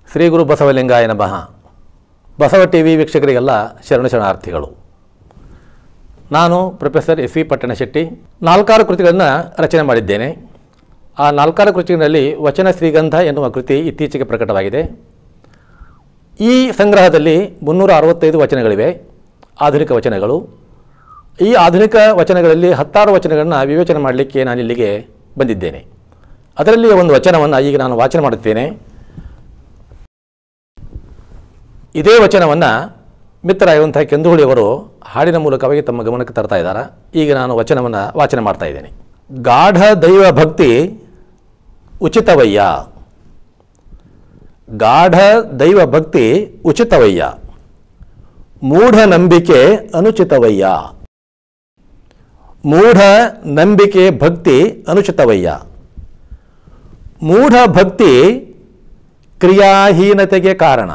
ಶ್ರೀ ಗುರು ಬಸವಲಿಂಗಾಯ ನಮಃ Basava T V ವೀಕ್ಷಕರಿಗೆಲ್ಲ ಶರಣ ಶರಣಾರ್ಥಿಗಳು ನಾನು ಪ್ರೊಫೆಸರ್ ಎಸ್ ವಿ ಪಟ್ಟಣಶೆಟ್ಟಿ ನಾಲ್ಕಾರು ಕೃತಿಗಳನ್ನು ರಚನೆ ಮಾಡಿದ್ದೇನೆ ಆ ನಾಲ್ಕಾರು ಕೃತಿಗಳಲ್ಲಿ ವಚನ ಶ್ರೀಗಂಧ ಎನ್ನುವ ಕೃತಿ ಇತ್ತೀಚೆಗೆ ಪ್ರಕಟವಾಗಿದೆ ಈ ಸಂಗ್ರಹದಲ್ಲಿ ಮುನ್ನೂರ ಅರವತ್ತೈದು ವಚನಗಳಿವೆ ಆಧುನಿಕ ವಚನಗಳು ಈ ಆಧುನಿಕ ವಚನಗಳಲ್ಲಿ ಹತ್ತಾರು ವಚನಗಳನ್ನು ವಿವೇಚನೆ ಮಾಡಲಿಕ್ಕೆ ನಾನು ಇಲ್ಲಿಗೆ ಬಂದಿದ್ದೇನೆ ಅದರಲ್ಲಿ ಒಂದು ವಚನವನ್ನು ಈಗ ನಾನು ವಾಚನ ಮಾಡುತ್ತೇನೆ ಇದೇ ವಚನವನ್ನು ಮಿತ್ರರಾಗಿರುವಂತಹ ಕೆಂದುಹುಳಿಯವರು ಹಾಡಿನ ಮೂಲಕವಾಗಿ ತಮ್ಮ ಗಮನಕ್ಕೆ ತರ್ತಾ ಇದ್ದಾರೆ ಈಗ ನಾನು ವಚನವನ್ನು ವಾಚನ ಮಾಡ್ತಾ ಇದ್ದೇನೆ ಗಾಢ ದೈವ ಭಕ್ತಿ ಉಚಿತವಯ್ಯ ಗಾಢ ದೈವ ಭಕ್ತಿ ಉಚಿತವಯ್ಯ ಮೂಢ ನಂಬಿಕೆ ಅನುಚಿತವಯ್ಯ ಮೂಢ ನಂಬಿಕೆ ಭಕ್ತಿ ಅನುಚಿತವಯ್ಯ ಮೂಢ ಭಕ್ತಿ ಕ್ರಿಯಾಹೀನತೆಗೆ ಕಾರಣ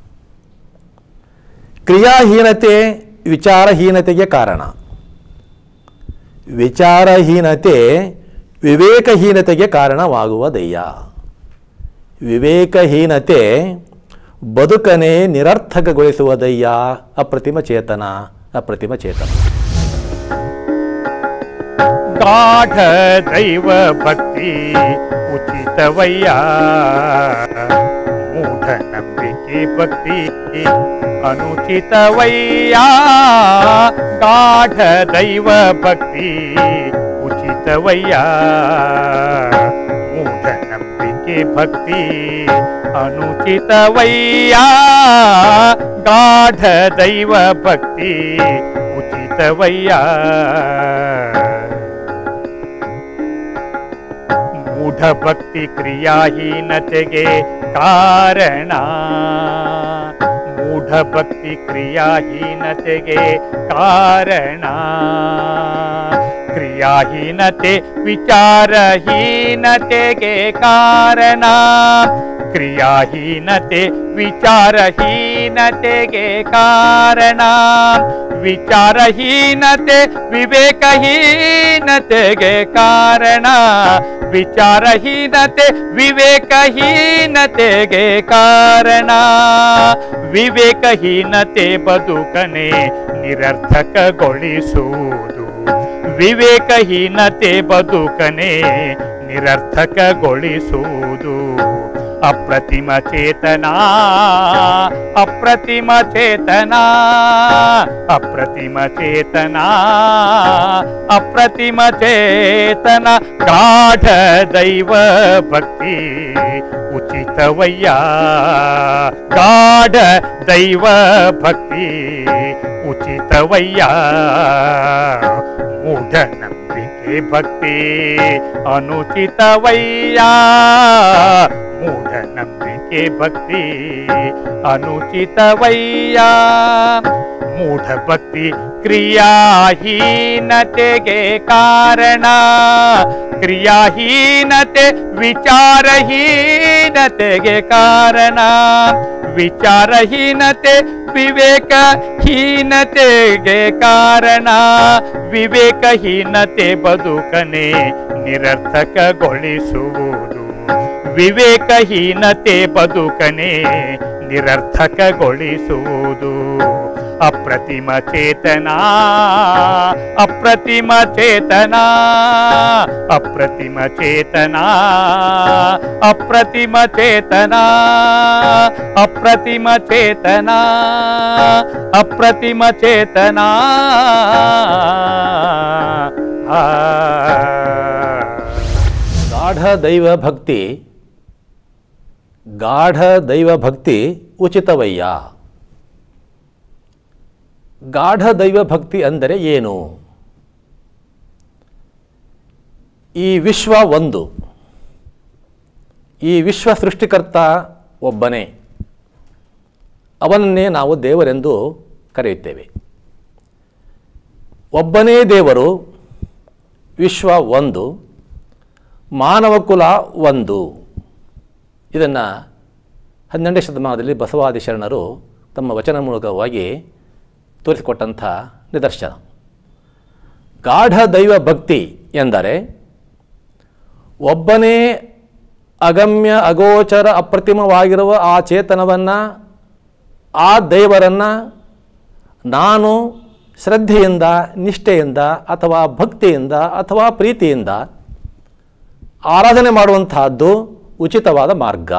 ಕ್ರಿಯಾಹೀನತೆ ವಿಚಾರಹೀನತೆಗೆ ಕಾರಣ ವಿಚಾರಹೀನತೆ ವಿವೇಕಹೀನತೆಗೆ ಕಾರಣವಾಗುವುದಯ್ಯ ವಿವೇಕಹೀನತೆ ಬದುಕನೆ ನಿರರ್ಥಕಗೊಳಿಸುವುದಯ್ಯ ಅಪ್ರತಿಮ ಚೇತನ ಅಪ್ರತಿಮ ಚೇತನ ಗಾಢ ದೈವ ಭಕ್ತಿ ಉಚಿತವಯ್ಯ ಮೂಢ ನಂಬಿಕೆ ಭಕ್ತಿ ಅನುಚಿತವಯ್ಯ ಗಾಢ ದೈವ ಭಕ್ತಿ ಉಚಿತವಯ್ಯ ಮೂಢ ನಂಬಿಕೆ ಭಕ್ತಿ ಅನುಚಿತವಯ್ಯ ಗಾಢ ದೈವ ಭಕ್ತಿ ಉಚಿತವಯ್ಯ ಮೂಢ ಭಕ್ತಿ ಕ್ರಿಯಾಹೀನತೆಗೆ ಕಾರಣ ಮೂಢ ಭಕ್ತಿ ಕ್ರಿಯಾಹೀನತೆಗೆ ಕಾರಣ ಕ್ರಿಯಾಹೀನತೆ ವಿಚಾರಹೀನತೆಗೆ ಕಾರಣ ಕ್ರಿಯಾಹೀನತೆ ವಿಚಾರಹೀನತೆಗೆ ಕಾರಣ ವಿಚಾರಹೀನತೆ ವಿವೇಕಹೀನತೆಗೆ ಕಾರಣ ವಿಚಾರಹೀನತೆ ವಿವೇಕಹೀನತೆಗೆ ಕಾರಣ ವಿವೇಕಹೀನತೆ ಬದುಕನೆ ನಿರರ್ಥಕಗೊಳಿಸುವುದು ವಿವೇಕಹೀನತೆ ಬದುಕನೆ ನಿರರ್ಥಕಗೊಳಿಸುವುದು ಅಪ್ರತಿಮ ಚೇತನ ಅಪ್ರತಿಮ ಚೇತನ ಅಪ್ರತಿಮ ಚೇತನ ಅಪ್ರತಿಮ ಚೇತನ ಗಾಢ ದೈವ ಭಕ್ತಿ ಉಚಿತವಯ್ಯ ಗಾಢ ದೈವ ಭಕ್ತಿ ಉಚಿತವಯ್ಯ ಮೂಢ ನಂಬಿಕೆ ಭಕ್ತಿ ಅನುಚಿತವಯ್ಯ ಮೂಢ ನಂಬಿಕೆ ಭಕ್ತಿ ಅನುಚಿತವಯ್ಯ ಮೂಢ ಭಕ್ತಿ ಕ್ರಿಯಾಹೀನತೆಗೆ ಕಾರಣ ಕ್ರಿಯಾಹೀನತೆ ವಿಚಾರಹೀನತೆಗೆ ಕಾರಣ ವಿಚಾರಹೀನತೆ ವಿವೇಕಹೀನತೆಗೆ ಕಾರಣ ವಿವೇಕಹೀನತೆ ಬದುಕನೆ ನಿರರ್ಥಕಗೊಳಿಸುವುದು ವಿವೇಕಹೀನತೆ ಬದುಕನೆ ನಿರರ್ಥಕಗೊಳಿಸುವುದು ಅಪ್ರತಿಮ ಚೇತನ ಅಪ್ರತಿಮ ಚೇತನ ಅಪ್ರತಿಮ ಚೇತನ ಅಪ್ರತಿಮ ಚೇತನ ಅಪ್ರತಿಮ ಚೇತನ ಅಪ್ರತಿಮ ಚೇತನ ಆ ಗಾಢ ದೈವ ಭಕ್ತಿ ಗಾಢ ದೈವ ಭಕ್ತಿ ಉಚಿತವಯ್ಯ ಗಾಢ ದೈವ ಭಕ್ತಿ ಅಂದರೆ ಏನು ಈ ವಿಶ್ವ ಒಂದು ಈ ವಿಶ್ವ ಸೃಷ್ಟಿಕರ್ತ ಒಬ್ಬನೇ ಅವನನ್ನೇ ನಾವು ದೇವರೆಂದು ಕರೆಯುತ್ತೇವೆ ಒಬ್ಬನೇ ದೇವರು ವಿಶ್ವ ಒಂದು ಮಾನವ ಕುಲ ಒಂದು ಇದನ್ನು ಹನ್ನೆರಡನೇ ಶತಮಾನದಲ್ಲಿ ಬಸವಾದಿ ಶರಣರು ತಮ್ಮ ವಚನ ಮೂಲಕವಾಗಿ ತೋರಿಸಿಕೊಟ್ಟಂಥ ನಿದರ್ಶನ ಗಾಢ ದೈವ ಭಕ್ತಿ ಎಂದರೆ ಒಬ್ಬನೇ ಅಗಮ್ಯ ಅಗೋಚರ ಅಪ್ರತಿಮವಾಗಿರುವ ಆ ಚೇತನವನ್ನು ಆ ದೇವರನ್ನು ನಾನು ಶ್ರದ್ಧೆಯಿಂದ ನಿಷ್ಠೆಯಿಂದ ಅಥವಾ ಭಕ್ತಿಯಿಂದ ಅಥವಾ ಪ್ರೀತಿಯಿಂದ ಆರಾಧನೆ ಮಾಡುವಂತಹದ್ದು ಉಚಿತವಾದ ಮಾರ್ಗ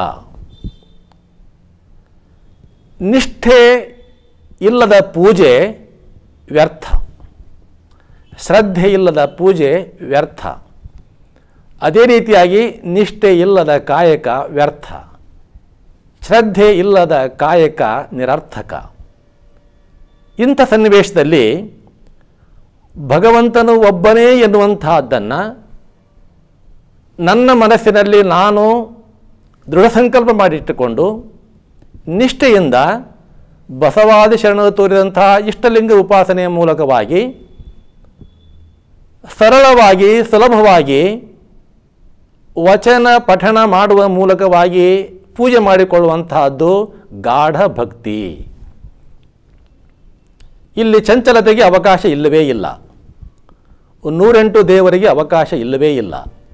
ನಿಷ್ಠೆ ಇಲ್ಲದ ಪೂಜೆ ವ್ಯರ್ಥ ಶ್ರದ್ಧೆ ಇಲ್ಲದ ಪೂಜೆ ವ್ಯರ್ಥ ಅದೇ ರೀತಿಯಾಗಿ ನಿಷ್ಠೆ ಇಲ್ಲದ ಕಾಯಕ ವ್ಯರ್ಥ ಶ್ರದ್ಧೆ ಇಲ್ಲದ ಕಾಯಕ ನಿರರ್ಥಕ ಇಂಥ ಸನ್ನಿವೇಶದಲ್ಲಿ ಭಗವಂತನು ಒಬ್ಬನೇ ಎನ್ನುವಂತಹದ್ದನ್ನು ನನ್ನ ಮನಸ್ಸಿನಲ್ಲಿ ನಾನು ದೃಢ ಸಂಕಲ್ಪ ಮಾಡಿಟ್ಟುಕೊಂಡು ನಿಷ್ಠೆಯಿಂದ ಬಸವಾದಿ ಶರಣರು ತೋರಿದಂತಹ ಇಷ್ಟಲಿಂಗ ಉಪಾಸನೆಯ ಮೂಲಕವಾಗಿ ಸರಳವಾಗಿ ಸುಲಭವಾಗಿ ವಚನ ಪಠಣ ಮಾಡುವ ಮೂಲಕವಾಗಿ ಪೂಜೆ ಮಾಡಿಕೊಳ್ಳುವಂತಹದ್ದು ಗಾಢ ಭಕ್ತಿ ಇಲ್ಲಿ ಚಂಚಲತೆಗೆ ಅವಕಾಶ ಇಲ್ಲವೇ ಇಲ್ಲ ನೂರೆಂಟು ದೇವರಿಗೆ ಅವಕಾಶ ಇಲ್ಲವೇ ಇಲ್ಲ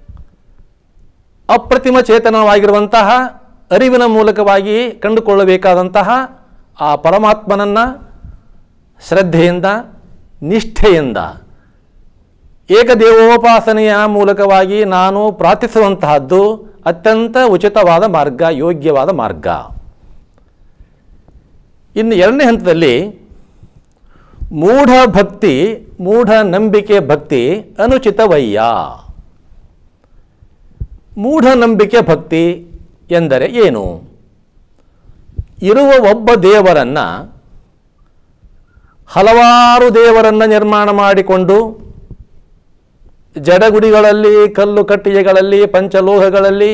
ಅಪ್ರತಿಮ ಚೇತನವಾಗಿರುವಂತಹ ಅರಿವಿನ ಮೂಲಕವಾಗಿ ಕಂಡುಕೊಳ್ಳಬೇಕಾದಂತಹ ಆ ಪರಮಾತ್ಮನನ್ನು ಶ್ರದ್ಧೆಯಿಂದ ನಿಷ್ಠೆಯಿಂದ ಏಕದೇವೋಪಾಸನೆಯ ಮೂಲಕವಾಗಿ ನಾನು ಪ್ರಾರ್ಥಿಸುವಂತಹದ್ದು ಅತ್ಯಂತ ಉಚಿತವಾದ ಮಾರ್ಗ ಯೋಗ್ಯವಾದ ಮಾರ್ಗ ಇನ್ನು ಎರಡನೇ ಹಂತದಲ್ಲಿ ಮೂಢ ಭಕ್ತಿ ಮೂಢ ನಂಬಿಕೆ ಭಕ್ತಿ ಅನುಚಿತವಯ್ಯ ಮೂಢನಂಬಿಕೆ ಭಕ್ತಿ ಎಂದರೆ ಏನು ಇರುವ ಒಬ್ಬ ದೇವರನ್ನು ಹಲವಾರು ದೇವರನ್ನು ನಿರ್ಮಾಣ ಮಾಡಿಕೊಂಡು ಜಡಗುಡಿಗಳಲ್ಲಿ ಕಲ್ಲು ಕಟ್ಟಿಗೆಗಳಲ್ಲಿ ಪಂಚಲೋಹಗಳಲ್ಲಿ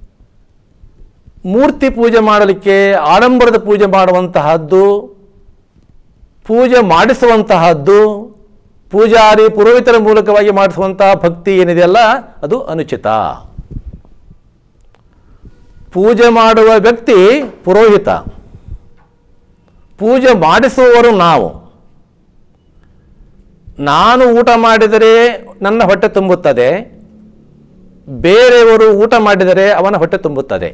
ಮೂರ್ತಿ ಪೂಜೆ ಮಾಡಲಿಕ್ಕೆ ಆಡಂಬರದ ಪೂಜೆ ಮಾಡುವಂತಹದ್ದು ಪೂಜೆ ಮಾಡಿಸುವಂತಹದ್ದು ಪೂಜಾರಿ ಪುರೋಹಿತರ ಮೂಲಕವಾಗಿ ಮಾಡಿಸುವಂತಹ ಭಕ್ತಿ ಏನಿದೆಯಲ್ಲ ಅದು ಅನುಚಿತ ಪೂಜೆ ಮಾಡುವ ವ್ಯಕ್ತಿ ಪುರೋಹಿತ ಪೂಜೆ ಮಾಡಿಸುವವರು ನಾವು ನಾನು ಊಟ ಮಾಡಿದರೆ ನನ್ನ ಹೊಟ್ಟೆ ತುಂಬುತ್ತದೆ ಬೇರೆಯವರು ಊಟ ಮಾಡಿದರೆ ಅವನ ಹೊಟ್ಟೆ ತುಂಬುತ್ತದೆ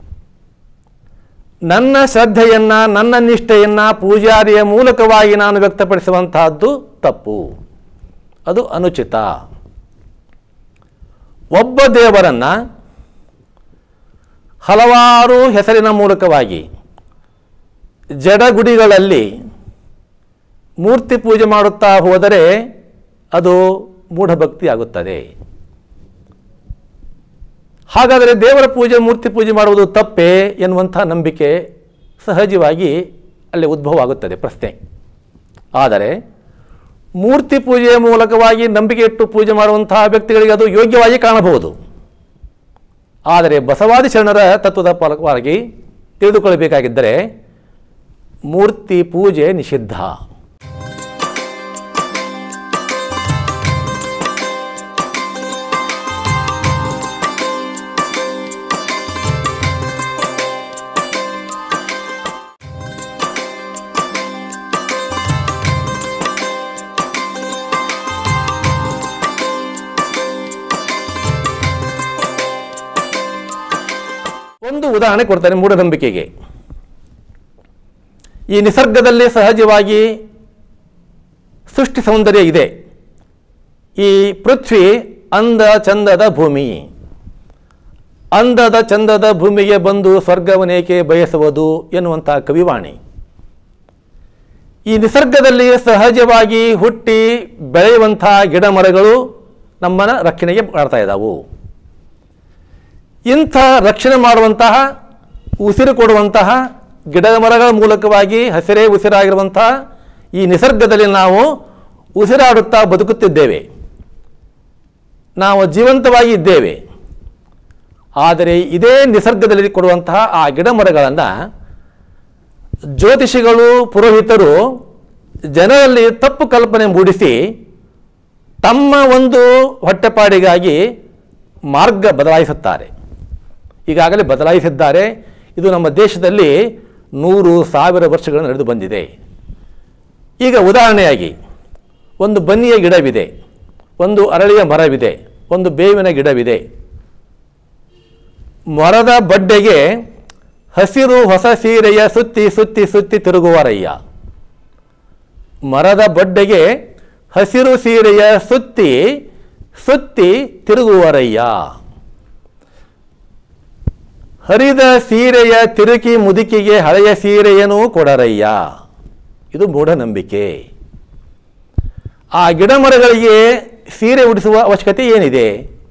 ನನ್ನ ಶ್ರದ್ಧೆಯನ್ನು ನನ್ನ ನಿಷ್ಠೆಯನ್ನು ಪೂಜಾರಿಯ ಮೂಲಕವಾಗಿ ನಾನು ವ್ಯಕ್ತಪಡಿಸುವಂತಹದ್ದು ತಪ್ಪು ಅದು ಅನುಚಿತ ಒಬ್ಬ ದೇವರನ್ನು ಹಲವಾರು ಹೆಸರಿನ ಮೂಲಕವಾಗಿ ಜಡಗುಡಿಗಳಲ್ಲಿ ಮೂರ್ತಿ ಪೂಜೆ ಮಾಡುತ್ತಾ ಹೋದರೆ ಅದು ಮೂಢಭಕ್ತಿ ಆಗುತ್ತದೆ ಹಾಗಾದರೆ ದೇವರ ಪೂಜೆ ಮೂರ್ತಿ ಪೂಜೆ ಮಾಡುವುದು ತಪ್ಪೇ ಎನ್ನುವಂಥ ನಂಬಿಕೆ ಸಹಜವಾಗಿ ಅಲ್ಲಿ ಉದ್ಭವ ಆಗುತ್ತದೆ ಪ್ರಶ್ನೆ ಆದರೆ ಮೂರ್ತಿ ಪೂಜೆಯ ಮೂಲಕವಾಗಿ ನಂಬಿಕೆ ಇಟ್ಟು ಪೂಜೆ ಮಾಡುವಂತಹ ವ್ಯಕ್ತಿಗಳಿಗೆ ಅದು ಯೋಗ್ಯವಾಗಿ ಕಾಣಬಹುದು ಆದರೆ ಬಸವಾದಿ ಶರಣರ ತತ್ವದ ಫಲವಾಗಿ ತಿಳಿದುಕೊಳ್ಳಬೇಕಾಗಿದ್ದರೆ ಮೂರ್ತಿ ಪೂಜೆ ನಿಷಿದ್ಧ ಒಂದು ಉದಾಹರಣೆ ಕೊಡ್ತಾರೆ ಮೂಢನಂಬಿಕೆಗೆ ಈ ನಿಸರ್ಗದಲ್ಲಿ ಸಹಜವಾಗಿ ಸೃಷ್ಟಿ ಸೌಂದರ್ಯ ಇದೆ ಈ ಪೃಥ್ವಿ ಅಂದ ಚಂದದ ಭೂಮಿ ಅಂದದ ಚಂದದ ಭೂಮಿಗೆ ಬಂದು ಸ್ವರ್ಗವನೇಕೆ ಬಯಸುವುದು ಎನ್ನುವಂಥ ಕವಿವಾಣಿ ಈ ನಿಸರ್ಗದಲ್ಲಿ ಸಹಜವಾಗಿ ಹುಟ್ಟಿ ಬೆಳೆಯುವಂಥ ಗಿಡ ಮರಗಳು ನಮ್ಮನ್ನ ರಕ್ಷಣೆಗೆ ಮಾಡ್ತಾ ಇದ್ದಾವು ಇಂಥ ರಕ್ಷಣೆ ಮಾಡುವಂತಹ ಉಸಿರು ಕೊಡುವಂತಹ ಗಿಡ ಮರಗಳ ಮೂಲಕವಾಗಿ ಹಸಿರೇ ಉಸಿರಾಗಿರುವಂತಹ ಈ ನಿಸರ್ಗದಲ್ಲಿ ನಾವು ಉಸಿರಾಡುತ್ತಾ ಬದುಕುತ್ತಿದ್ದೇವೆ ನಾವು ಜೀವಂತವಾಗಿ ಇದ್ದೇವೆ ಆದರೆ ಇದೇ ನಿಸರ್ಗದಲ್ಲಿ ಕೊಡುವಂತಹ ಆ ಗಿಡ ಮರಗಳನ್ನು ಜ್ಯೋತಿಷಿಗಳು ಪುರೋಹಿತರು ಜನರಲ್ಲಿ ತಪ್ಪು ಕಲ್ಪನೆ ಮೂಡಿಸಿ ತಮ್ಮ ಒಂದು ಹೊಟ್ಟೆಪಾಡಿಗಾಗಿ ಮಾರ್ಗ ಬದಲಾಯಿಸುತ್ತಾರೆ ಈಗಾಗಲೇ ಬದಲಾಯಿಸಿದ್ದಾರೆ ಇದು ನಮ್ಮ ದೇಶದಲ್ಲಿ ನೂರು ಸಾವಿರ ವರ್ಷಗಳು ನಡೆದು ಬಂದಿದೆ ಈಗ ಉದಾಹರಣೆಯಾಗಿ ಒಂದು ಬನ್ನಿಯ ಗಿಡವಿದೆ ಒಂದು ಅರಳಿಯ ಮರವಿದೆ ಒಂದು ಬೇವಿನ ಗಿಡವಿದೆ ಮರದ ಬಡ್ಡೆಗೆ ಹಸಿರು ಹೊಸ ಸೀರೆಯ ಸುತ್ತಿ ಸುತ್ತಿ ಸುತ್ತಿ ತಿರುಗುವರಯ್ಯ ಮರದ ಬಡ್ಡೆಗೆ ಹಸಿರು ಸೀರೆಯ ಸುತ್ತಿ ಸುತ್ತಿ ತಿರುಗುವರಯ್ಯ ಹರಿದ ಸೀರೆಯ ತಿರುಕಿ ಮುದುಕಿಗೆ ಹಳೆಯ ಸೀರೆಯನೂ ಕೊಡರಯ್ಯ ಇದು ಮೂಢನಂಬಿಕೆ ಆ ಗಿಡ ಮರಗಳಿಗೆ ಸೀರೆ ಉಡಿಸುವ ಅವಶ್ಯಕತೆ ಏನಿದೆ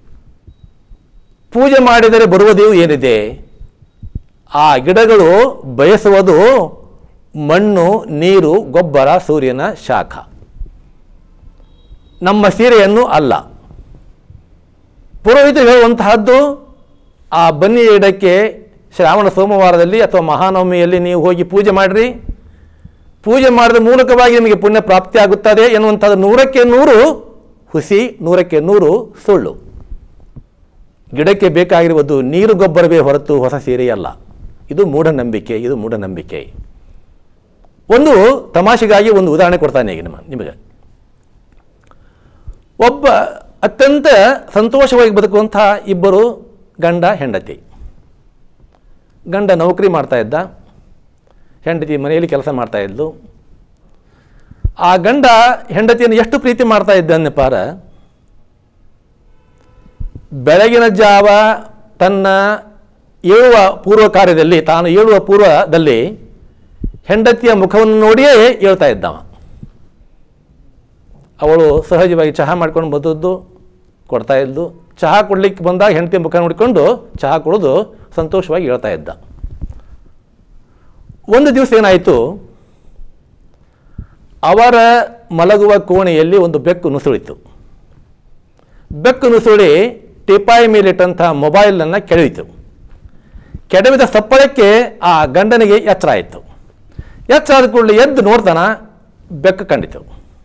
ಪೂಜೆ ಮಾಡಿದರೆ ಬರುವುದೇ ಏನಿದೆ ಆ ಗಿಡಗಳು ಬಯಸುವುದು ಮಣ್ಣು ನೀರು ಗೊಬ್ಬರ ಸೂರ್ಯನ ಶಾಖ ನಮ್ಮ ಸೀರೆಯನ್ನು ಅಲ್ಲ ಪುರೋಹಿತರು ಹೇಳುವಂತಹದ್ದು ಆ ಬನ್ನಿ ಗಿಡಕ್ಕೆ ಶ್ರಾವಣ ಸೋಮವಾರದಲ್ಲಿ ಅಥವಾ ಮಹಾನವಮಿಯಲ್ಲಿ ನೀವು ಹೋಗಿ ಪೂಜೆ ಮಾಡಿರಿ ಪೂಜೆ ಮಾಡಿದ ಮೂಲಕವಾಗಿ ನಿಮಗೆ ಪುಣ್ಯ ಪ್ರಾಪ್ತಿ ಆಗುತ್ತದೆ ಎನ್ನುವಂಥದ್ದು ನೂರಕ್ಕೆ ನೂರು ಹುಸಿ ನೂರಕ್ಕೆ ನೂರು ಸುಳ್ಳು ಗಿಡಕ್ಕೆ ಬೇಕಾಗಿರುವುದು ನೀರು ಗೊಬ್ಬರವೇ ಹೊರತು ಹೊಸ ಸೀರೆಯಲ್ಲ ಇದು ಮೂಢನಂಬಿಕೆ ಇದು ಮೂಢನಂಬಿಕೆ ಒಂದು ತಮಾಷೆಗಾಗಿ ಒಂದು ಉದಾಹರಣೆ ಕೊಡ್ತಾನೆ ಈಗ ನಿಮ್ಮ ನಿಮಗೆ ಒಬ್ಬ ಅತ್ಯಂತ ಸಂತೋಷವಾಗಿ ಬದುಕುವಂತಹ ಇಬ್ಬರು ಗಂಡ ಹೆಂಡತಿ ಗಂಡ ನೌಕರಿ ಮಾಡ್ತಾ ಇದ್ದ ಹೆಂಡತಿ ಮನೆಯಲ್ಲಿ ಕೆಲಸ ಮಾಡ್ತಾ ಇದ್ಲು ಆ ಗಂಡ ಹೆಂಡತಿಯನ್ನು ಎಷ್ಟು ಪ್ರೀತಿ ಮಾಡ್ತಾ ಇದ್ದಾನೆಪಾರ ಬೆಳಗಿನ ಜಾವ ತನ್ನ ಏಳುವ ಪೂರ್ವ ಕಾರ್ಯದಲ್ಲಿ ತಾನು ಏಳುವ ಪೂರ್ವದಲ್ಲಿ ಹೆಂಡತಿಯ ಮುಖವನ್ನು ನೋಡಿಯೇ ಹೇಳ್ತಾ ಇದ್ದವ ಅವಳು ಸಹಜವಾಗಿ ಚಹಾ ಮಾಡ್ಕೊಂಡು ಬಂದದ್ದು ಕೊಡ್ತಾ ಇದ್ದು ಚಹಾ ಕೊಡ್ಲಿಕ್ಕೆ ಬಂದಾಗ ಹೆಂಡತಿ ಮುಖ ನೋಡಿಕೊಂಡು ಚಹಾ ಕುಡಿದು ಸಂತೋಷವಾಗಿ ಹೇಳ್ತಾ ಇದ್ದ ಒಂದು ದಿವಸ ಏನಾಯಿತು ಅವರ ಮಲಗುವ ಕೋಣೆಯಲ್ಲಿ ಒಂದು ಬೆಕ್ಕು ನುಸುಳಿತು ಬೆಕ್ಕು ನುಸುಳಿ ಟಿಪಾಯಿ ಮೇಲಿಟ್ಟಂಥ ಮೊಬೈಲನ್ನು ಕೆಡವಿತು ಕೆಡವಿದ ಸಪ್ಪಳಕ್ಕೆ ಆ ಗಂಡನಿಗೆ ಎಚ್ಚರ ಆಯಿತು ಎಚ್ಚರ ಆದ ಕೂಡಲೇ ಎದ್ದು ನೋಡ್ತಾನ ಬೆಕ್ಕು ಕಂಡಿತು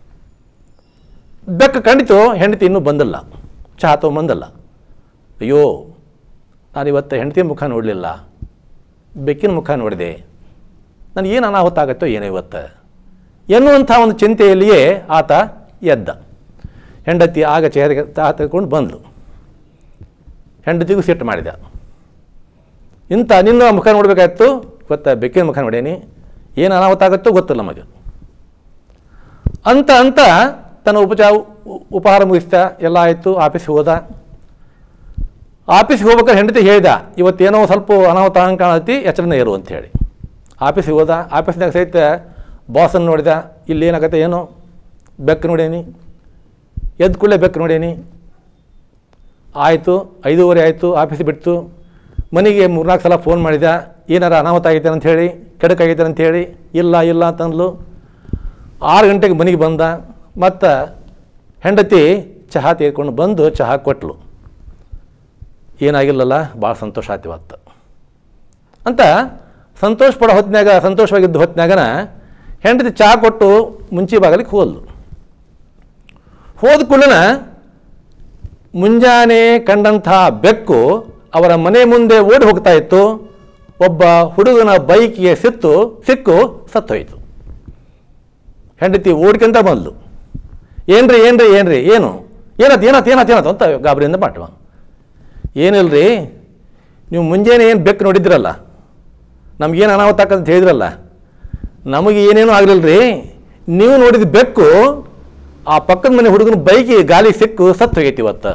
ಬೆಕ್ಕು ಕಂಡಿತು ಹೆಂಡತಿ ಇನ್ನೂ ಬಂದಿಲ್ಲ ಚಹಾ ತೊಗೊಂಬಂದಲ್ಲ ಅಯ್ಯೋ ನಾನಿವತ್ತು ಹೆಂಡತಿ ಮುಖ ನೋಡಲಿಲ್ಲ ಬೆಕ್ಕಿನ ಮುಖ ನೋಡಿದೆ ನನಗೇನು ಅನಾಹುತ ಆಗತ್ತೋ ಏನೋ ಇವತ್ತು ಎನ್ನುವಂಥ ಒಂದು ಚಿಂತೆಯಲ್ಲಿಯೇ ಆತ ಎದ್ದ ಹೆಂಡತಿ ಆಗ ಚೇರಿಗೆ ಚಹಾ ತೆಗೆದುಕೊಂಡು ಬಂದಳು ಹೆಂಡತಿಗೂ ಸಿಟ್ಟು ಮಾಡಿದ ಇಂಥ ನಿನ್ನ ಮುಖ ನೋಡಬೇಕಾಯ್ತು ಗೊತ್ತಾ ಬೆಕ್ಕಿನ ಮುಖ ನೋಡೇನಿ ಏನು ಅನಾಹುತ ಆಗುತ್ತೋ ಗೊತ್ತಿಲ್ಲ ನಮಗೆ ಅಂತ ಅಂತ ತನ್ನ ಉಪಚಾರ ಉ- ಉಪಹಾರ ಮುಗಿಸ್ತಾ ಎಲ್ಲ ಆಯಿತು ಆಫೀಸ್ಗೆ ಹೋದ ಆಫೀಸ್ಗೆ ಹೋಗ್ಬೇಕಾದ್ರೆ ಹೆಂಡತಿ ಹೇಳಿದ ಇವತ್ತೇನೋ ಸ್ವಲ್ಪ ಅನಾಹುತ ಹಂಗೆ ಕಾಣತಿ ಎಚ್ಚರನೇ ಇರು ಅಂತ ಹೇಳಿ ಆಫೀಸಿಗೆ ಹೋದ ಆಫೀಸ್ನಾಗ ಸಹಿತ ಬಾಸನ್ನು ನೋಡಿದ ಇಲ್ಲಿ ಏನಾಗತ್ತೆ ಏನೋ ಬೆಕ್ಕು ನೋಡೇನಿ ಎದ್ದು ಕೂಡಲೇ ಬೆಕ್ಕು ನೋಡೇನಿ ಆಯಿತು ಐದೂವರೆ ಆಯಿತು ಆಫೀಸ್ ಬಿಟ್ಟು ಮನೆಗೆ ಮೂರ್ನಾಲ್ಕು ಸಲ ಫೋನ್ ಮಾಡಿದ ಏನಾರ ಅನಾಹುತ ಆಗೈತೆ ಅಂತ ಹೇಳಿ ಕೆಡಕಾಗೈತೆ ಅಂತ ಹೇಳಿ ಇಲ್ಲ ಇಲ್ಲ ಅಂತಂದ್ಲು ಆರು ಗಂಟೆಗೆ ಮನೆಗೆ ಬಂದ ಮತ್ತು ಹೆಂಡತಿ ಚಹಾ ತೆಗೆದುಕೊಂಡು ಬಂದು ಚಹಾ ಕೊಟ್ಟಳು ಏನಾಗಿಲ್ಲಲ್ಲ ಭಾಳ ಸಂತೋಷ ಆಯ್ತು ಇವತ್ತು ಅಂತ ಸಂತೋಷ ಪಡೋ ಹೊತ್ತಿನಾಗ ಸಂತೋಷವಾಗಿದ್ದ ಹೊತ್ತಿನಾಗನ ಹೆಂಡತಿ ಚಹಾ ಕೊಟ್ಟು ಮುಂಚೆ ಬಾಗಲಿಗೆ ಹೋದ್ಲು ಹೋದ ಕೂಡಲೇ ಮುಂಜಾನೆ ಕಂಡಂಥ ಬೆಕ್ಕು ಅವರ ಮನೆ ಮುಂದೆ ಓಡಿ ಹೋಗ್ತಾ ಇತ್ತು ಒಬ್ಬ ಹುಡುಗನ ಬೈಕಿಗೆ ಸಿತ್ತು ಸಿಕ್ಕು ಸತ್ತೋಯ್ತು ಹೆಂಡತಿ ಓಡ್ಕೊಂತ ಬಂದ್ಲು ಏನ್ರಿ ಏನ್ರಿ ಏನ್ರಿ ಏನು ಏನತ್ ಏನತ್ ಏನತ್ ಏನತ್ ಅಂತ ಗಾಬರಿಯಿಂದ ಮಾಡ್ವ ಏನಿಲ್ರಿ ನೀವು ಮುಂಜಾನೆ ಏನು ಬೆಕ್ಕು ನೋಡಿದ್ರಲ್ಲ ನಮಗೇನು ಅನಾಹುತ ಆಕತ್ ಅಂತ ಹೇಳಿದ್ರಲ್ಲ ನಮಗೆ ಏನೇನೂ ಆಗಲಿಲ್ಲ ರೀ ನೀವು ನೋಡಿದ ಬೆಕ್ಕು ಆ ಪಕ್ಕದ ಮನೆ ಹುಡುಗನ ಬೈಕಿಗೆ ಗಾಲಿ ಸಿಕ್ಕು ಸತ್ತು ಹೋಗೈತಿ ಇವತ್ತು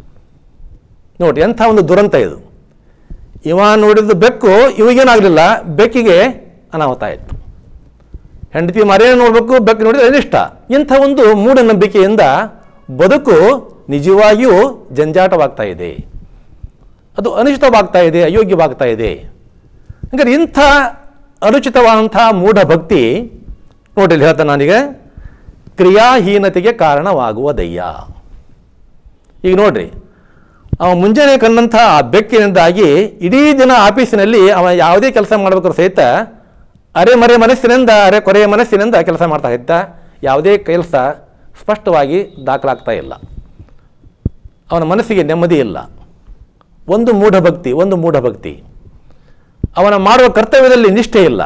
ನೋಡಿ ಎಂಥ ಒಂದು ದುರಂತ ಇದು ಇವ ನೋಡಿದ ಬೆಕ್ಕು ಇವಾಗೇನಾಗಲಿಲ್ಲ ಬೆಕ್ಕಿಗೆ ಅನಾಹುತ ಆಯಿತು ಹೆಂಡತಿ ಮರೆಯನ್ನು ನೋಡಬೇಕು ಬೆಕ್ಕು ನೋಡಿದ್ರೆ ಅನಿಷ್ಟ ಇಂಥ ಒಂದು ಮೂಢನಂಬಿಕೆಯಿಂದ ಬದುಕು ನಿಜವಾಗಿಯೂ ಜಂಜಾಟವಾಗ್ತಾ ಇದೆ ಅದು ಅನಿಷ್ಟವಾಗ್ತಾ ಇದೆ ಅಯೋಗ್ಯವಾಗ್ತಾ ಇದೆ ಹಾಗಾದ್ರೆ ಇಂಥ ಅನುಚಿತವಾದಂಥ ಮೂಢ ಭಕ್ತಿ ನೋಡಿ ಇಲ್ಲಿ ಹೇಳ್ತಾನೆ ನಾನೀಗ ಕ್ರಿಯಾಹೀನತೆಗೆ ಕಾರಣವಾಗುವ ದಯ್ಯ ಈಗ ನೋಡ್ರಿ ಅವ ಮುಂಜಾನೆ ಕಂಡಂಥ ಆ ಬೆಕ್ಕಿನಿಂದಾಗಿ ಇಡೀ ದಿನ ಆಫೀಸಿನಲ್ಲಿ ಅವ ಯಾವುದೇ ಕೆಲಸ ಮಾಡಬೇಕಾದ್ರೂ ಸಹಿತ ಅರೆ ಮರೆ ಮನಸ್ಸಿನಿಂದ ಅರೆ ಕೊರೆಯ ಮನಸ್ಸಿನಿಂದ ಕೆಲಸ ಮಾಡ್ತಾ ಇದ್ದ ಯಾವುದೇ ಕೆಲಸ ಸ್ಪಷ್ಟವಾಗಿ ದಾಖಲಾಗ್ತಾ ಇಲ್ಲ ಅವನ ಮನಸ್ಸಿಗೆ ನೆಮ್ಮದಿ ಇಲ್ಲ ಒಂದು ಮೂಢಭಕ್ತಿ ಒಂದು ಮೂಢಭಕ್ತಿ ಅವನ ಮಾಡುವ ಕರ್ತವ್ಯದಲ್ಲಿ ನಿಷ್ಠೆ ಇಲ್ಲ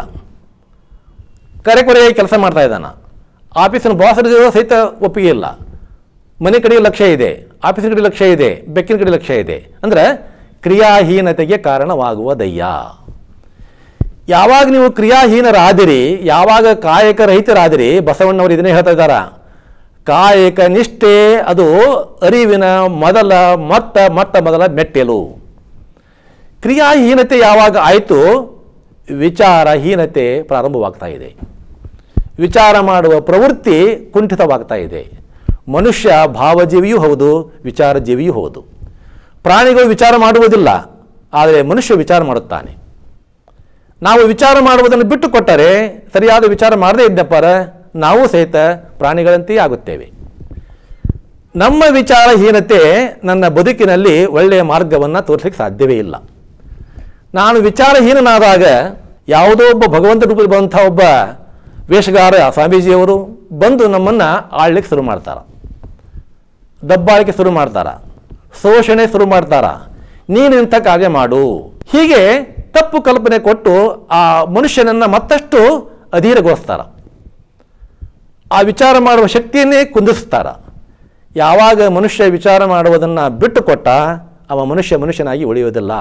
ಕರೆ ಕೊರೆಯಾಗಿ ಕೆಲಸ ಮಾಡ್ತಾ ಇದ್ದಾನ ಆಫೀಸಿನ ಬಾಸರ ಸಹಿತ ಒಪ್ಪಿಗೆ ಇಲ್ಲ ಮನೆ ಕಡೆಗೆ ಲಕ್ಷ್ಯ ಇದೆ ಆಫೀಸಿನ ಕಡೆ ಲಕ್ಷ್ಯ ಇದೆ ಬೆಕ್ಕಿನ ಕಡೆ ಲಕ್ಷ್ಯ ಇದೆ ಅಂದರೆ ಕ್ರಿಯಾಹೀನತೆಗೆ ಕಾರಣವಾಗುವ ದಯ್ಯ ಯಾವಾಗ ನೀವು ಕ್ರಿಯಾಹೀನರಾದಿರಿ ಯಾವಾಗ ಕಾಯಕ ರಹಿತರಾದಿರಿ ಬಸವಣ್ಣವರು ಇದನ್ನೇ ಹೇಳ್ತಾ ಇದ್ದಾರ ಕಾಯಕ ನಿಷ್ಠೆ ಅದು ಅರಿವಿನ ಮೊದಲ ಮೊತ್ತ ಮೊಟ್ಟ ಮೊದಲ ಮೆಟ್ಟಲು ಕ್ರಿಯಾಹೀನತೆ ಯಾವಾಗ ಆಯಿತು ವಿಚಾರಹೀನತೆ ಪ್ರಾರಂಭವಾಗ್ತಾ ಇದೆ ವಿಚಾರ ಮಾಡುವ ಪ್ರವೃತ್ತಿ ಕುಂಠಿತವಾಗ್ತಾ ಇದೆ ಮನುಷ್ಯ ಭಾವಜೀವಿಯೂ ಹೌದು ವಿಚಾರಜೀವಿಯೂ ಹೌದು ಪ್ರಾಣಿಗಳು ವಿಚಾರ ಮಾಡುವುದಿಲ್ಲ ಆದರೆ ಮನುಷ್ಯ ವಿಚಾರ ಮಾಡುತ್ತಾನೆ ನಾವು ವಿಚಾರ ಮಾಡುವುದನ್ನು ಬಿಟ್ಟು ಕೊಟ್ಟರೆ ಸರಿಯಾದ ವಿಚಾರ ಮಾಡದೇ ಇದ್ದಪ್ಪರ ನಾವು ಸಹಿತ ಪ್ರಾಣಿಗಳಂತೆಯೇ ಆಗುತ್ತೇವೆ ನಮ್ಮ ವಿಚಾರಹೀನತೆ ನನ್ನ ಬದುಕಿನಲ್ಲಿ ಒಳ್ಳೆಯ ಮಾರ್ಗವನ್ನು ತೋರಿಸಲಿಕ್ಕೆ ಸಾಧ್ಯವೇ ಇಲ್ಲ ನಾನು ವಿಚಾರಹೀನನಾದಾಗ ಯಾವುದೋ ಒಬ್ಬ ಭಗವಂತ ರೂಪದಲ್ಲಿ ಬಂದಂಥ ಒಬ್ಬ ವೇಷಗಾರ ಸ್ವಾಮೀಜಿಯವರು ಬಂದು ನಮ್ಮನ್ನು ಆಳ್ಲಿಕ್ಕೆ ಶುರು ಮಾಡ್ತಾರೆ ದಬ್ಬಾಳಿಕೆ ಶುರು ಮಾಡ್ತಾರ ಶೋಷಣೆ ಶುರು ಮಾಡ್ತಾರ ನೀನು ಇಂಥ ಕಾರ್ಯ ಮಾಡು ಹೀಗೆ ತಪ್ಪು ಕಲ್ಪನೆ ಕೊಟ್ಟು ಆ ಮನುಷ್ಯನನ್ನು ಮತ್ತಷ್ಟು ಅಧೀರಗೊಳಿಸ್ತಾರ ಆ ವಿಚಾರ ಮಾಡುವ ಶಕ್ತಿಯನ್ನೇ ಕುಂದಿಸ್ತಾರ ಯಾವಾಗ ಮನುಷ್ಯ ವಿಚಾರ ಮಾಡುವುದನ್ನು ಬಿಟ್ಟು ಕೊಟ್ಟ ಅವ ಮನುಷ್ಯ ಮನುಷ್ಯನಾಗಿ ಉಳಿಯುವುದಿಲ್ಲ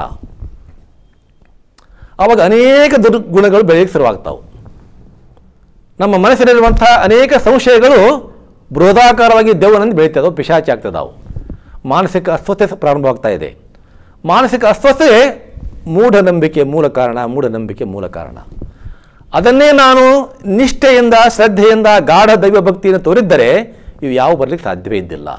ಆವಾಗ ಅನೇಕ ದುರ್ಗುಣಗಳು ಬೆಳೆಯಕ್ಕೆ ಶುರುವಾಗ್ತಾವೆ ನಮ್ಮ ಮನಸ್ಸಿನಲ್ಲಿರುವಂಥ ಅನೇಕ ಸಂಶಯಗಳು ಬೃಹದಾಕಾರವಾಗಿ ದೆವ್ವನಂದು ಬೆಳೀತದವು ಪಿಶಾಚಿ ಆಗ್ತದಾವು ಮಾನಸಿಕ ಅಸ್ವಸ್ಥತೆ ಪ್ರಾರಂಭವಾಗ್ತಾ ಇದೆ ಮಾನಸಿಕ ಅಸ್ವಸ್ಥತೆ ಮೂಢನಂಬಿಕೆ ಮೂಲ ಕಾರಣ ಮೂಢನಂಬಿಕೆ ಮೂಲ ಕಾರಣ ಅದನ್ನೇ ನಾನು ನಿಷ್ಠೆಯಿಂದ ಶ್ರದ್ಧೆಯಿಂದ ಗಾಢ ದೈವ ಭಕ್ತಿಯನ್ನು ತೋರಿದ್ದರೆ ಇವು ಯಾವ ಬರಲಿಕ್ಕೆ ಸಾಧ್ಯವೇ ಇದ್ದಿಲ್ಲ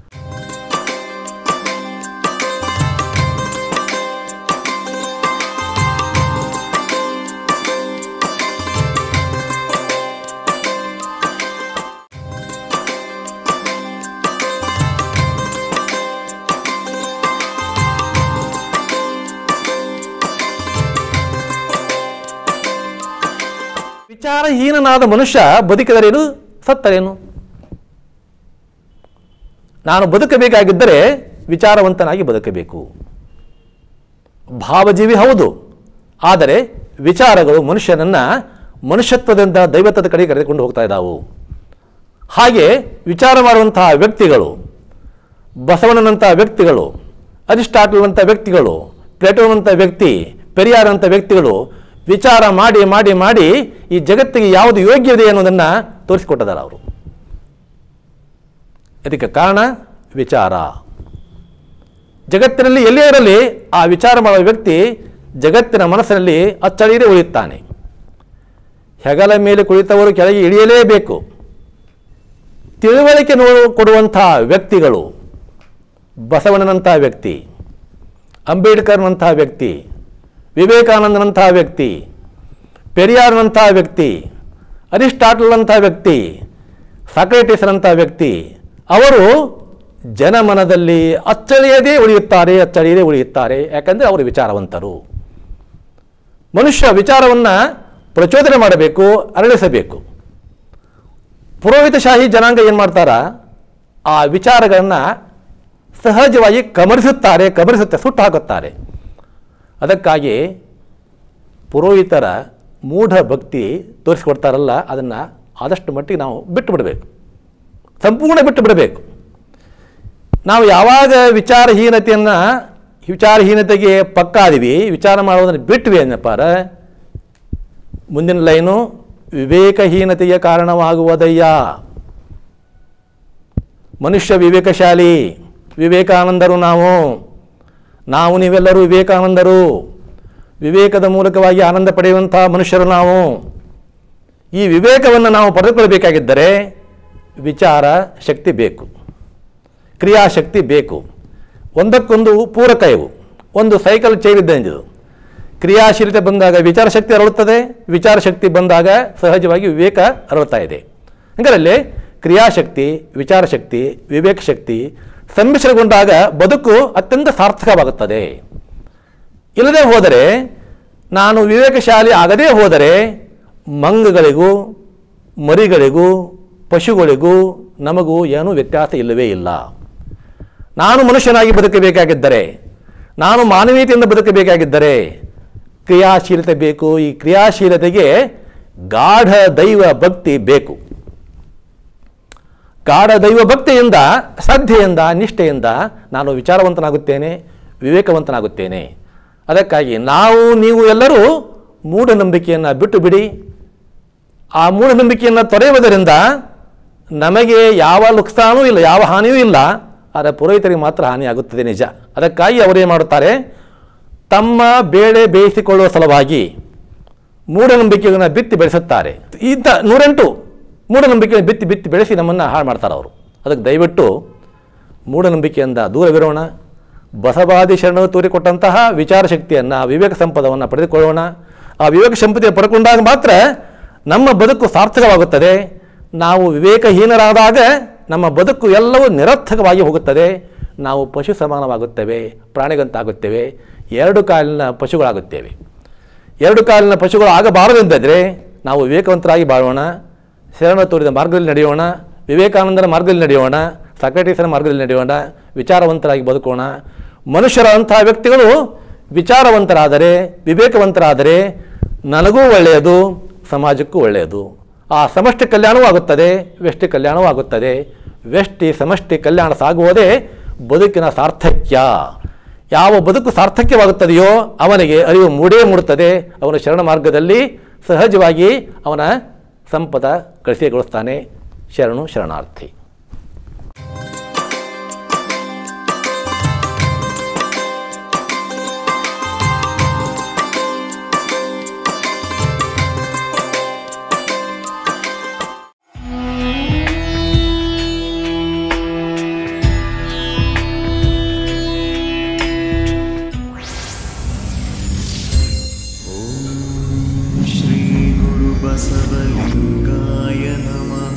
ವಿಚಾರಹೀನನಾದ ಮನುಷ್ಯ ಬದುಕಿದರೇನು ಸತ್ತರೇನು ನಾನು ಬದುಕಬೇಕಾಗಿದ್ದರೆ ವಿಚಾರವಂತನಾಗಿ ಬದುಕಬೇಕು ಭಾವಜೀವಿ ಹೌದು ಆದರೆ ವಿಚಾರಗಳು ಮನುಷ್ಯನನ್ನು ಮನುಷ್ಯತ್ವದಿಂದ ದೈವತ್ವದ ಕಡೆ ಕರೆದುಕೊಂಡು ಹೋಗ್ತಾ ಇದ್ದಾವು ಹಾಗೆ ವಿಚಾರ ಮಾಡುವಂತಹ ವ್ಯಕ್ತಿಗಳು ಬಸವಣ್ಣನಂಥ ವ್ಯಕ್ತಿಗಳು ಅರಿಸ್ಟಾಟಲ್ನಂಥ ವ್ಯಕ್ತಿಗಳು ಪ್ಲೇಟೋನಂಥ ವ್ಯಕ್ತಿ ಪೆರಿಯಾರಂಥ ವ್ಯಕ್ತಿಗಳು ವಿಚಾರ ಮಾಡಿ ಮಾಡಿ ಮಾಡಿ ಈ ಜಗತ್ತಿಗೆ ಯಾವುದು ಯೋಗ್ಯವಿದೆ ಅನ್ನೋದನ್ನು ತೋರಿಸಿಕೊಟ್ಟಿದ್ದಾರೆ ಅವರು ಇದಕ್ಕೆ ಕಾರಣ ವಿಚಾರ ಜಗತ್ತಿನಲ್ಲಿ ಎಲ್ಲೇ ಇರಲಿ ಆ ವಿಚಾರ ಮಾಡುವ ವ್ಯಕ್ತಿ ಜಗತ್ತಿನ ಮನಸ್ಸಿನಲ್ಲಿ ಅಚ್ಚಳಿಯದೇ ಉಳಿಯುತ್ತಾನೆ ಹೆಗಲ ಮೇಲೆ ಕುಳಿತವರು ಕೆಳಗೆ ಇಳಿಯಲೇಬೇಕು ತಿಳುವಳಿಕೆ ನೋ ಕೊಡುವಂಥ ವ್ಯಕ್ತಿಗಳು ಬಸವಣ್ಣನಂಥ ವ್ಯಕ್ತಿ ಅಂಬೇಡ್ಕರ್ನಂಥ ವ್ಯಕ್ತಿ ವಿವೇಕಾನಂದನಂಥ ವ್ಯಕ್ತಿ ಪೆರಿಯಾರ್ನಂಥ ವ್ಯಕ್ತಿ ಅರಿಸ್ಟಾಟಲ್ನಂಥ ವ್ಯಕ್ತಿ ಸಾಕ್ರೆಟಿಸ್ನಂಥ ವ್ಯಕ್ತಿ ಅವರು ಜನಮನದಲ್ಲಿ ಅಚ್ಚಳಿಯದೇ ಉಳಿಯುತ್ತಾರೆ ಅಚ್ಚಳಿಯದೇ ಉಳಿಯುತ್ತಾರೆ ಯಾಕಂದರೆ ಅವರು ವಿಚಾರವಂತರು ಮನುಷ್ಯ ವಿಚಾರವನ್ನು ಪ್ರಚೋದನೆ ಮಾಡಬೇಕು ಅರಳಿಸಬೇಕು ಪುರೋಹಿತಶಾಹಿ ಜನಾಂಗ ಏನು ಮಾಡ್ತಾರ ಆ ವಿಚಾರಗಳನ್ನು ಸಹಜವಾಗಿ ಕಮರಿಸುತ್ತಾರೆ ಕಮರಿಸುತ್ತೆ ಸುಟ್ಟು ಹಾಕುತ್ತಾರೆ ಅದಕ್ಕಾಗಿ ಪುರೋಹಿತರ ಮೂಢ ಭಕ್ತಿ ತೋರಿಸಿಕೊಡ್ತಾರಲ್ಲ ಅದನ್ನು ಆದಷ್ಟು ಮಟ್ಟಿಗೆ ನಾವು ಬಿಟ್ಟು ಬಿಡಬೇಕು ಸಂಪೂರ್ಣ ಬಿಟ್ಟು ಬಿಡಬೇಕು ನಾವು ಯಾವಾಗ ವಿಚಾರಹೀನತೆಯನ್ನು ವಿಚಾರಹೀನತೆಗೆ ಪಕ್ಕಾದಿವಿ ವಿಚಾರ ಮಾಡೋದನ್ನು ಬಿಟ್ವಿ ಅನ್ನಪ್ಪಾರ ಮುಂದಿನ ಲೈನು ವಿವೇಕಹೀನತೆಗೆ ಕಾರಣವಾಗುವುದಯ್ಯ ಮನುಷ್ಯ ವಿವೇಕಶಾಲಿ ವಿವೇಕಾನಂದರು ನಾವು ನಾವು ನೀವೆಲ್ಲರೂ ವಿವೇಕಾನಂದರು ವಿವೇಕದ ಮೂಲಕವಾಗಿ ಆನಂದ ಪಡೆಯುವಂಥ ಮನುಷ್ಯರು ನಾವು ಈ ವಿವೇಕವನ್ನು ನಾವು ಪಡೆದುಕೊಳ್ಳಬೇಕಾಗಿದ್ದರೆ ವಿಚಾರ ಶಕ್ತಿ ಬೇಕು ಕ್ರಿಯಾಶಕ್ತಿ ಬೇಕು ಒಂದಕ್ಕೊಂದು ಪೂರಕ ಇವು ಒಂದು ಸೈಕಲ್ ಚೈರ್ ಇದ್ದಂಗಿದು ಕ್ರಿಯಾಶೀಲತೆ ಬಂದಾಗ ವಿಚಾರ ಶಕ್ತಿ ಅರಳುತ್ತದೆ ವಿಚಾರ ಶಕ್ತಿ ಬಂದಾಗ ಸಹಜವಾಗಿ ವಿವೇಕ ಅರಳುತ್ತಾ ಇದೆ ಹಂಗಾರಲ್ಲಿ ಕ್ರಿಯಾಶಕ್ತಿ ವಿಚಾರ ಶಕ್ತಿ ವಿವೇಕ ಶಕ್ತಿ ಸಮ್ಮಿಶ್ರಗೊಂಡಾಗ ಬದುಕು ಅತ್ಯಂತ ಸಾರ್ಥಕವಾಗುತ್ತದೆ ಇಲ್ಲದೆ ಹೋದರೆ ನಾನು ವಿವೇಕಶಾಲಿ ಆಗದೇ ಹೋದರೆ ಮಂಗಗಳಿಗೂ ಮರಿಗಳಿಗೂ ಪಶುಗಳಿಗೂ ನಮಗೂ ಏನೂ ವ್ಯತ್ಯಾಸ ಇಲ್ಲವೇ ಇಲ್ಲ ನಾನು ಮನುಷ್ಯನಾಗಿ ಬದುಕಬೇಕಾಗಿದ್ದರೆ ನಾನು ಮಾನವೀಯತೆಯಿಂದ ಬದುಕಬೇಕಾಗಿದ್ದರೆ ಕ್ರಿಯಾಶೀಲತೆ ಬೇಕು ಈ ಕ್ರಿಯಾಶೀಲತೆಗೆ ಗಾಢ ದೈವ ಭಕ್ತಿ ಬೇಕು ಗಾಢ ದೈವ ಭಕ್ತಿಯಿಂದ ಶ್ರದ್ಧೆಯಿಂದ ನಿಷ್ಠೆಯಿಂದ ನಾನು ವಿಚಾರವಂತನಾಗುತ್ತೇನೆ ವಿವೇಕವಂತನಾಗುತ್ತೇನೆ ಅದಕ್ಕಾಗಿ ನಾವು ನೀವು ಎಲ್ಲರೂ ಮೂಢನಂಬಿಕೆಯನ್ನು ಬಿಟ್ಟು ಬಿಡಿ ಆ ಮೂಢನಂಬಿಕೆಯನ್ನು ತೊರೆಯುವುದರಿಂದ ನಮಗೆ ಯಾವ ನುಕ್ಸಾನೂ ಇಲ್ಲ ಯಾವ ಹಾನಿಯೂ ಇಲ್ಲ ಆದರೆ ಪುರೋಹಿತರಿಗೆ ಮಾತ್ರ ಹಾನಿಯಾಗುತ್ತದೆ ನಿಜ ಅದಕ್ಕಾಗಿ ಅವರೇನು ಮಾಡುತ್ತಾರೆ ತಮ್ಮ ಬೇಳೆ ಬೇಯಿಸಿಕೊಳ್ಳುವ ಸಲುವಾಗಿ ಮೂಢನಂಬಿಕೆಯನ್ನು ಬಿತ್ತಿ ಬೆಳೆಸುತ್ತಾರೆ ಇಂಥ ನೂರೆಂಟು ಮೂಢನಂಬಿಕೆಯನ್ನು ಬಿತ್ತಿ ಬಿತ್ತಿ ಬೆಳೆಸಿ ನಮ್ಮನ್ನು ಹಾಳು ಮಾಡ್ತಾರೆ ಅವರು ಅದಕ್ಕೆ ದಯವಿಟ್ಟು ಮೂಢನಂಬಿಕೆಯಿಂದ ದೂರವಿರೋಣ ಬಸವಾದಿ ಶರಣರು ತೋರಿಕೊಟ್ಟಂತಹ ವಿಚಾರ ಶಕ್ತಿಯನ್ನು ವಿವೇಕ ಸಂಪದವನ್ನು ಪಡೆದುಕೊಳ್ಳೋಣ ಆ ವಿವೇಕ ಸಂಪತ್ತಿಯನ್ನು ಪಡ್ಕೊಂಡಾಗ ಮಾತ್ರ ನಮ್ಮ ಬದುಕು ಸಾರ್ಥಕವಾಗುತ್ತದೆ ನಾವು ವಿವೇಕಹೀನರಾದಾಗ ನಮ್ಮ ಬದುಕು ಎಲ್ಲವೂ ನಿರರ್ಥಕವಾಗಿ ಹೋಗುತ್ತದೆ ನಾವು ಪಶು ಸಮಾನವಾಗುತ್ತೇವೆ ಪ್ರಾಣಿಗಂತಾಗುತ್ತೇವೆ ಎರಡು ಕಾಲಿನ ಪಶುಗಳಾಗುತ್ತೇವೆ ಎರಡು ಕಾಲಿನ ಪಶುಗಳು ಆಗಬಾರದೆಂದರೆ ನಾವು ವಿವೇಕವಂತರಾಗಿ ಬಾಳೋಣ ಶರಣ ತೋರಿದ ಮಾರ್ಗದಲ್ಲಿ ನಡೆಯೋಣ ವಿವೇಕಾನಂದರ ಮಾರ್ಗದಲ್ಲಿ ನಡೆಯೋಣ ಸಕ್ರೆಟೀಸರ ಮಾರ್ಗದಲ್ಲಿ ನಡೆಯೋಣ ವಿಚಾರವಂತರಾಗಿ ಬದುಕೋಣ ಮನುಷ್ಯರ ಅಂತಹ ವ್ಯಕ್ತಿಗಳು ವಿಚಾರವಂತರಾದರೆ ವಿವೇಕವಂತರಾದರೆ ನನಗೂ ಒಳ್ಳೆಯದು ಸಮಾಜಕ್ಕೂ ಒಳ್ಳೆಯದು ಆ ಸಮಷ್ಟಿ ಕಲ್ಯಾಣವೂ ಆಗುತ್ತದೆ ವ್ಯಷ್ಟಿ ಕಲ್ಯಾಣವೂ ಆಗುತ್ತದೆ ವ್ಯಷ್ಟಿ ಸಮಷ್ಟಿ ಕಲ್ಯಾಣ ಸಾಗುವುದೇ ಬದುಕಿನ ಸಾರ್ಥಕ್ಯ ಯಾವ ಬದುಕು ಸಾರ್ಥಕ್ಯವಾಗುತ್ತದೆಯೋ ಅವನಿಗೆ ಅರಿವು ಮೂಡೇ ಮೂಡುತ್ತದೆ ಅವನ ಶರಣ ಮಾರ್ಗದಲ್ಲಿ ಸಹಜವಾಗಿ ಅವನ ಸಂಪದ ಕಳಿಸಿಗೊಳಿಸ್ತಾನೆ ಶರಣು ಶರಣಾರ್ಥಿ श्रीगुरुबसवलिङ्गाय नमः